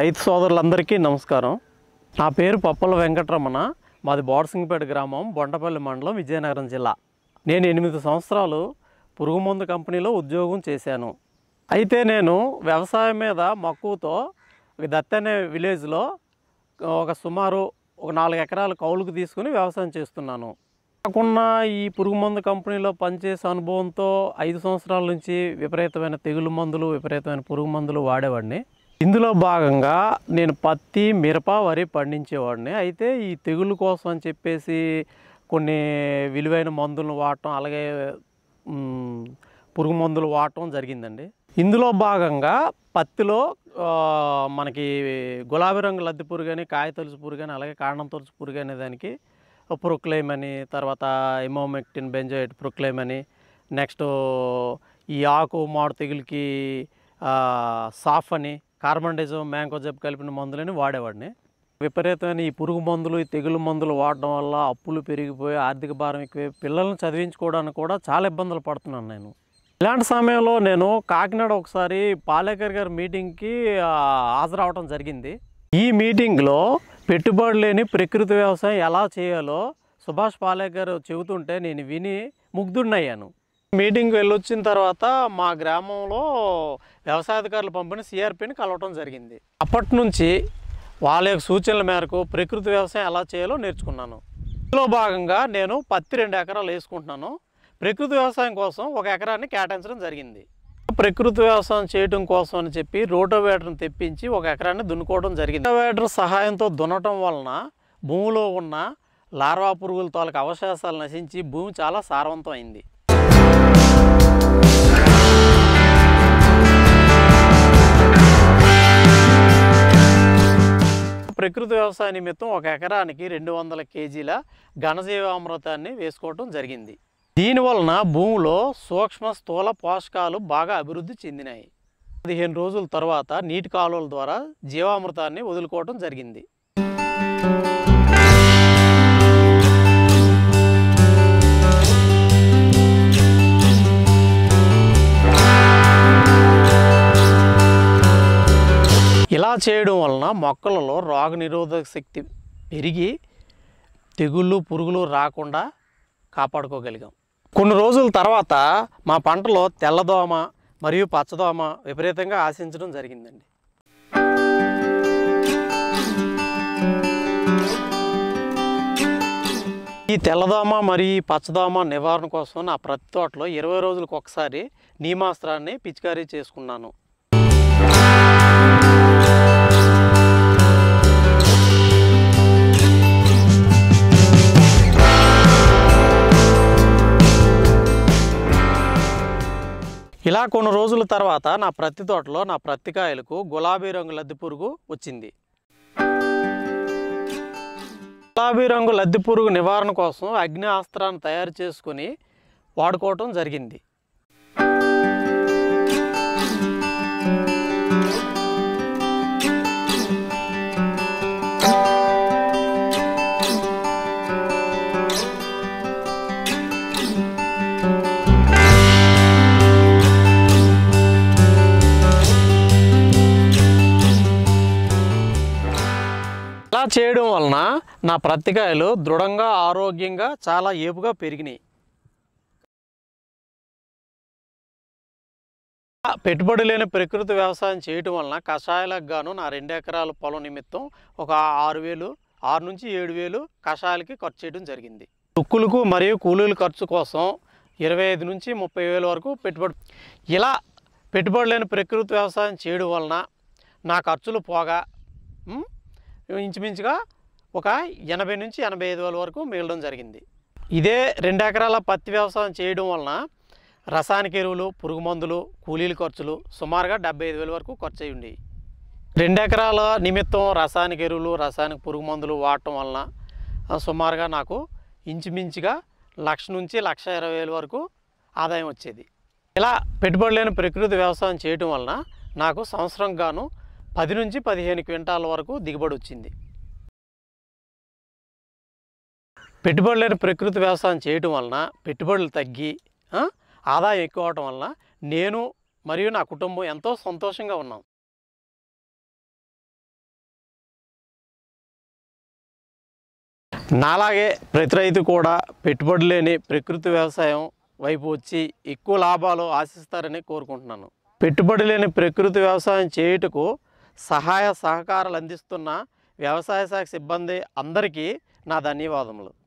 రైతు సోదరులందరికీ నమస్కారం నా పేరు పప్పల వెంకటరమణ మాది బోడసింగపేట గ్రామం బొండపల్లి మండలం విజయనగరం జిల్లా నేను ఎనిమిది సంవత్సరాలు పురుగు మందు కంపెనీలో ఉద్యోగం చేశాను అయితే నేను వ్యవసాయం మీద మక్కువతో ఒక దత్త అనే విలేజ్లో ఒక సుమారు ఒక నాలుగు ఎకరాలు కౌలుకు తీసుకుని వ్యవసాయం చేస్తున్నాను నాకున్న ఈ పురుగు మందు కంపెనీలో పనిచేసే అనుభవంతో ఐదు సంవత్సరాల నుంచి విపరీతమైన తెగులు మందులు విపరీతమైన పురుగు మందులు వాడేవాడిని ఇందులో భాగంగా నేను పత్తి మిరప వరి పండించేవాడిని అయితే ఈ తెగులు కోసం అని చెప్పేసి కొన్ని విలువైన మందులను వాడటం అలాగే మ్, పురుగు మందులు వాడటం జరిగిందండి ఇందులో భాగంగా పత్తిలో ఆ, మనకి గులాబీ రంగు లద్దె పురుగు అని కాయ తొలుసు పురుగు అని అలాగే కాండం తొలుసు పురుగు అనే దానికి ప్రొక్లైమ్ అని తర్వాత ఎమోమెక్టిన్ బెంజోయిట్ ప్రొక్లైమ్ అని నెక్స్ట్ ఈ ఆకు మాడు తెగులకి ఆ, సాఫ్ అని కార్బండైజం మ్యాంకోజెబ్ కలిపిన మందులని వాడేవాడిని విపరీతమైన ఈ పురుగు మందులు ఈ తెగులు మందులు వాడడం వల్ల అప్పులు పెరిగిపోయి ఆర్థిక భారం ఎక్కువ పిల్లల్ని చదివించుకోవడానికి కూడా చాలా ఇబ్బందులు పడుతున్నాను నేను ఇలాంటి సమయంలో నేను కాకినాడ ఒకసారి పాలేకర్ గారి మీటింగ్కి ఆ, హాజరవడం జరిగింది ఈ మీటింగ్లో పెట్టుబడి లేని ప్రకృతి వ్యవసాయం ఎలా చేయాలో సుభాష్ పాలేకర్ చెబుతుంటే నేను విని ముగ్ధుడినయ్యాను మీటింగ్కి వెళ్ళొచ్చిన తర్వాత మా గ్రామంలో వ్యవసాయాధికారులు పంపిన సిఆర్పిని కలవటం జరిగింది అప్పటి నుంచి వాళ్ళ యొక్క సూచనల మేరకు ప్రకృతి వ్యవసాయం ఎలా చేయాలో నేర్చుకున్నాను ఇందులో భాగంగా నేను పత్తి రెండు ఎకరాలు వేసుకుంటున్నాను ప్రకృతి వ్యవసాయం కోసం ఒక ఎకరాన్ని కేటాయించడం జరిగింది ప్రకృతి వ్యవసాయం చేయడం కోసం అని చెప్పి రోటోవేటర్ని తెప్పించి ఒక ఎకరాన్ని దున్నుకోవడం జరిగింది రోటోవేటర్ సహాయంతో దున్నటం వలన భూమిలో ఉన్న లార్వా పురుగుల తాలూకు అవశేషాలు నశించి భూమి చాలా సారవంతం అయింది ప్రకృతి వ్యవసాయ నిమిత్తం ఒక ఎకరానికి రెండు వందల కేజీల ఘనజీవామృతాన్ని వేసుకోవటం జరిగింది దీనివలన భూమిలో సూక్ష్మ స్థూల పోషకాలు బాగా అభివృద్ధి చెందినాయి పదిహేను రోజుల తర్వాత నీటి కాలువల ద్వారా జీవామృతాన్ని వదులుకోవటం జరిగింది ఇలా చేయడం వలన మొక్కలలో రోగ నిరోధక శక్తి పెరిగి తెగుళ్ళు పురుగులు రాకుండా కాపాడుకోగలిగాం కొన్ని రోజుల తర్వాత మా పంటలో తెల్లదోమ మరియు పచ్చదోమ విపరీతంగా ఆశించడం జరిగిందండి ఈ తెల్లదోమ మరియు ఈ పచ్చదోమ నివారణ కోసం నా ప్రతి తోటలో ఇరవై రోజులకు ఒకసారి నీమాస్త్రాన్ని పిచికారీ చేసుకున్నాను ఇలా కొన్ని రోజుల తర్వాత నా ప్రత్తి తోటలో నా ప్రత్తి కాయలకు గులాబీ రంగు లద్దె పురుగు వచ్చింది గులాబీ రంగు లద్దె పురుగు నివారణ కోసం అగ్ని అస్త్రాన్ని తయారు చేసుకుని వాడుకోవటం జరిగింది ఇలా చేయడం వలన నా ప్రత్తికాయలు దృఢంగా ఆరోగ్యంగా చాలా ఏపుగా పెరిగినాయి పెట్టుబడి లేని ప్రకృతి వ్యవసాయం చేయటం వలన కషాయాలకు గాను నా రెండు ఎకరాల పొలం నిమిత్తం ఒక ఆరు వేలు ఆరు నుంచి ఏడు వేలు కషాయాలకి ఖర్చు చేయడం జరిగింది దుక్కులకు మరియు కూలీల ఖర్చు కోసం ఇరవై ఐదు నుంచి ముప్పై వేల వరకు పెట్టుబడి ఇలా పెట్టుబడి లేని ప్రకృతి వ్యవసాయం చేయడం వలన నా ఖర్చులు పోగా ఉమ్, ఇంచుమించుగా ఒక ఎనభై నుంచి ఎనభై ఐదు వేల వరకు మిగలడం జరిగింది ఇదే రెండు ఎకరాల పత్తి వ్యవసాయం చేయడం వలన రసాయనిక ఎరువులు పురుగు మందులు కూలీల ఖర్చులు సుమారుగా డెబ్బై ఐదు వేల వరకు ఖర్చు అయి ఉండేవి రెండు ఎకరాల నిమిత్తం రసాయనిక ఎరువులు రసాయనిక పురుగు మందులు వాడటం వలన ఆ, సుమారుగా నాకు ఇంచుమించుగా లక్ష నుంచి లక్ష ఇరవై వేల వరకు ఆదాయం వచ్చేది ఇలా పెట్టుబడి లేని ప్రకృతి వ్యవసాయం చేయటం వలన నాకు సంవత్సరం గాను పది నుంచి పదిహేను క్వింటాల వరకు దిగుబడి వచ్చింది పెట్టుబడి లేని ప్రకృతి వ్యవసాయం చేయటం వలన పెట్టుబడులు తగ్గి ఆ, ఆదాయం ఎక్కువ అవటం వలన నేను మరియు నా కుటుంబం ఎంతో సంతోషంగా ఉన్నాం నాలాగే ప్రతి రైతు కూడా పెట్టుబడి లేని ప్రకృతి వ్యవసాయం వైపు వచ్చి ఎక్కువ లాభాలు ఆశిస్తారని కోరుకుంటున్నాను పెట్టుబడి లేని ప్రకృతి వ్యవసాయం చేయుటకు సహాయ సహకారాలు అందిస్తున్న వ్యవసాయ శాఖ సిబ్బంది అందరికీ నా ధన్యవాదములు